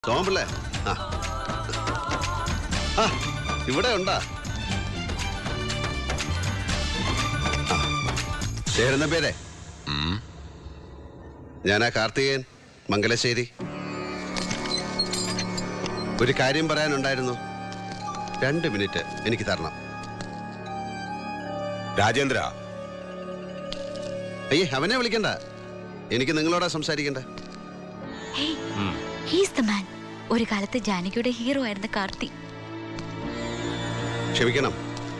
സോമപിള്ളേ ആ ആ ഇവിടെ ഉണ്ടാ ആ, ചേരുന്ന പേരെ ഞാനാ കാർത്തികേയൻ മംഗലശ്ശേരി ഒരു കാര്യം പറയാനുണ്ടായിരുന്നു രണ്ട് മിനിറ്റ് എനിക്ക് തരണം രാജേന്ദ്ര അയ്യേ അവനെ വിളിക്കണ്ട എനിക്ക് നിങ്ങളോടാ സംസാരിക്കണ്ട ഹീസ് ദ മാൻ ഒരു കാലത്ത് ജാനകിയുടെ ഹീറോ ആയിരുന്ന കാർത്തി ക്ഷമിക്കണം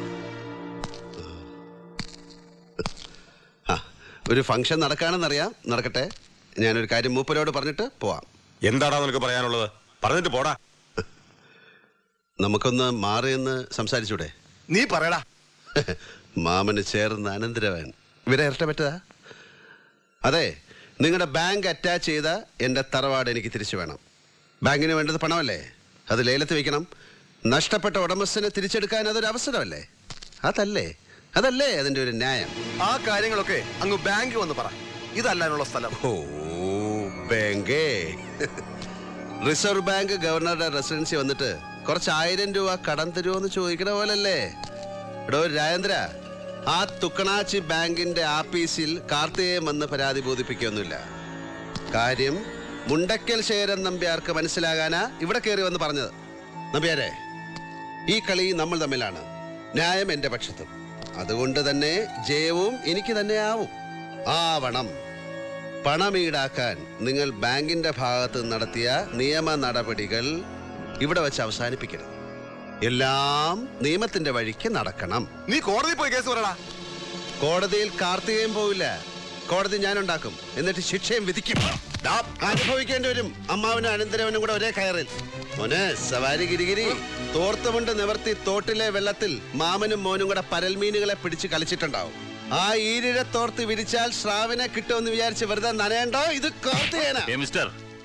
ആ ഒരു ഫംഗ്ഷൻ നടക്കാണെന്നറിയാം നടക്കട്ടെ ഞാനൊരു കാര്യം മൂപ്പരോട് പറഞ്ഞിട്ട് പോവാം എന്താടാ നിനക്ക് പറയാനുള്ളത് പറഞ്ഞിട്ട് പോടാ നമുക്കൊന്ന് മാറിയെന്ന് സംസാരിച്ചൂടെ നീ പറയടാ മാമന് ചേർന്ന് അനന്തരവൻ ഇവരെ ഇരട്ട പറ്റതാ അതെ നിങ്ങളുടെ ബാങ്ക് അറ്റാച്ച് ചെയ്ത എൻ്റെ തറവാട് എനിക്ക് തിരിച്ചു വേണം ബാങ്കിന് വേണ്ടത് പണമല്ലേ അത് ലേലത്ത് വെക്കണം നഷ്ടപ്പെട്ട ഉടമസ്ഥനെ തിരിച്ചെടുക്കാൻ അതൊരു അവസരമല്ലേ അതല്ലേ അതല്ലേ അതിൻ്റെ ഒരു ന്യായം ആ കാര്യങ്ങളൊക്കെ അങ്ങ് ബാങ്കിൽ വന്ന് പറ ഇതല്ലാനുള്ള സ്ഥലം ഓ ബാങ്കേ റിസർവ് ബാങ്ക് ഗവർണറുടെ റെസിഡൻസി വന്നിട്ട് കുറച്ച് ആയിരം രൂപ കടം തരുമോ എന്ന് ചോദിക്കണ പോലല്ലേ എടോ രാജേന്ദ്ര ആ തുക്കണാച്ചി ബാങ്കിന്റെ ആപ്പീസിൽ കാർത്തികേയം വന്ന് പരാതി ബോധിപ്പിക്കുകയൊന്നുമില്ല കാര്യം മുണ്ടക്കൽ ശേരൻ നമ്പ്യാർക്ക് മനസ്സിലാകാനാ ഇവിടെ കയറി വന്ന് പറഞ്ഞത് നമ്പ്യാരെ ഈ കളി നമ്മൾ തമ്മിലാണ് ന്യായം എന്റെ പക്ഷത്തും അതുകൊണ്ട് തന്നെ ജയവും എനിക്ക് തന്നെ ആവും ആവണം പണം ഈടാക്കാൻ നിങ്ങൾ ബാങ്കിന്റെ ഭാഗത്ത് നടത്തിയ നിയമ നടപടികൾ ഇവിടെ വെച്ച് അവസാനിപ്പിക്കരുത് എല്ലാം നിയമത്തിന്റെ വഴിക്ക് നടക്കണം നീ കോടതി പോയി കേസ് പറയടാ കോടതിയിൽ കാർത്തികയും പോവില്ല കോടതി ഞാൻ ഉണ്ടാക്കും എന്നിട്ട് ശിക്ഷയും വിധിക്കും ദാ, അനുഭവിക്കേണ്ടി വരും അമ്മാവനും അനന്തരവനും കൂടെ ഒരേ കയറിൽ മോനെ സവാരി ഗിരിഗിരി തോർത്തുമുണ്ട് നിവർത്തി തോട്ടിലെ വെള്ളത്തിൽ മാമനും മോനും കൂടെ പരൽമീനുകളെ പിടിച്ച് കളിച്ചിട്ടുണ്ടാവും ആ ഈരിഴ തോർത്ത് വിരിച്ചാൽ ശ്രാവിനെ കിട്ടുമെന്ന് വിചാരിച്ച് വെറുതെ നനയണ്ടോ ഇത് കാർത്തികേന mister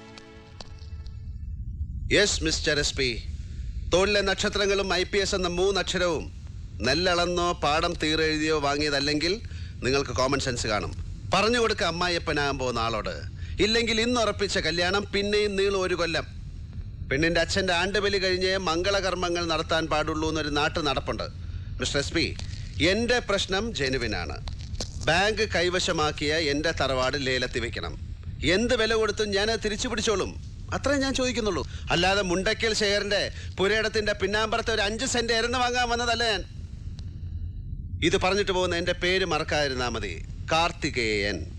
yes mister S P തൊഴിലെ നക്ഷത്രങ്ങളും ഐ പി എസ് എന്ന മൂന്നക്ഷരവും നെല്ലളന്നോ പാടം തീരെഴുതിയോ വാങ്ങിയതല്ലെങ്കിൽ നിങ്ങൾക്ക് കോമൺ സെൻസ് കാണും പറഞ്ഞു കൊടുക്ക അമ്മായിയപ്പനാകാൻ പോകുന്ന ആളോട് ഇല്ലെങ്കിൽ ഇന്ന് ഉറപ്പിച്ച കല്യാണം പിന്നെയും നീളും ഒരു കൊല്ലം പെണ്ണിന്റെ അച്ഛന്റെ ആണ്ടുബലി കഴിഞ്ഞ് മംഗളകർമ്മങ്ങൾ നടത്താൻ പാടുള്ളൂ എന്നൊരു നാട്ടു നടപ്പുണ്ട് മിസ്റ്റർ എസ് പി എന്റെ പ്രശ്നം ജെനുവിനാണ് ബാങ്ക് കൈവശമാക്കിയ എന്റെ തറവാട് ലേലത്തിൽ വെക്കണം എന്ത് വില കൊടുത്തും ഞാൻ അത് തിരിച്ചു പിടിച്ചോളും അത്രേ ഞാൻ ചോദിക്കുന്നുള്ളൂ അല്ലാതെ മുണ്ടക്കൽ ശേഖറിന്റെ പുരയിടത്തിന്റെ പിന്നാമ്പറത്തെ ഒരു അഞ്ച് സെന്റ് എരന്ന് വാങ്ങാൻ വന്നതല്ല ഞാൻ ഇത് പറഞ്ഞിട്ട് പോകുന്ന എന്റെ പേര് മറക്കാതിരുന്നാ മതി കാർത്തികേയൻ